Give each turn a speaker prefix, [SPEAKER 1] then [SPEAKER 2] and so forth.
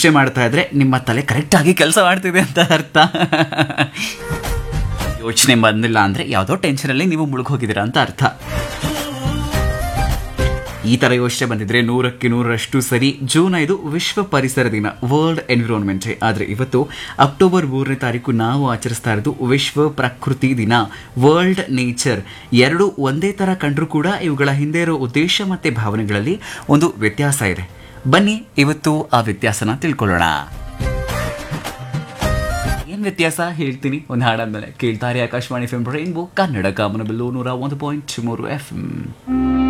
[SPEAKER 1] ಯೋಚನೆ ಮಾಡ್ತಾ ಇದ್ರೆ ನಿಮ್ಮ ತಲೆ ಕರೆಕ್ಟಾಗಿ ಕೆಲಸ ಮಾಡ್ತಿದೆ ಅಂತ ಅರ್ಥ ಯೋಚನೆ ಬಂದಿಲ್ಲ ಅಂದರೆ ಯಾವುದೋ ಟೆನ್ಷನಲ್ಲಿ ನೀವು ಮುಳುಗೋಗಿದ್ದೀರಾ ಅಂತ ಅರ್ಥ ಈ ಥರ ಯೋಚನೆ ಬಂದಿದ್ರೆ ನೂರಕ್ಕೆ ನೂರರಷ್ಟು ಸರಿ ಜೂನ್ ಐದು ವಿಶ್ವ ಪರಿಸರ ದಿನ ವರ್ಲ್ಡ್ ಎನ್ವಿರಾನ್ಮೆಂಟ್ ಡೇ ಆದರೆ ಇವತ್ತು ಅಕ್ಟೋಬರ್ ಮೂರನೇ ತಾರೀಕು ನಾವು ಆಚರಿಸ್ತಾ ಇರೋದು ವಿಶ್ವ ಪ್ರಕೃತಿ ದಿನ ವರ್ಲ್ಡ್ ನೇಚರ್ ಎರಡು ಒಂದೇ ಥರ ಕಂಡ್ರೂ ಕೂಡ ಇವುಗಳ ಹಿಂದೆ ಇರೋ ಉದ್ದೇಶ ಮತ್ತು ಭಾವನೆಗಳಲ್ಲಿ ಒಂದು ವ್ಯತ್ಯಾಸ ಇದೆ ಬನ್ನಿ ಇವತ್ತು ಆ ವ್ಯತ್ಯಾಸನ ತಿಳ್ಕೊಳ್ಳೋಣ ಏನ್ ವ್ಯತ್ಯಾಸ ಹೇಳ್ತೀನಿ ಒಂದು ಹಾಡಾದ್ಮೇಲೆ ಕೇಳ್ತಾರೆ ಆಕಾಶವಾಣಿ ಫಿಲ್ಮ್ ರೈನ್ಬೋ ಕನ್ನಡ ಕಾಮನಬಿಲ್ಲು ನೂರ ಒಂದು ಪಾಯಿಂಟ್ ಮೂರು ಎಫ್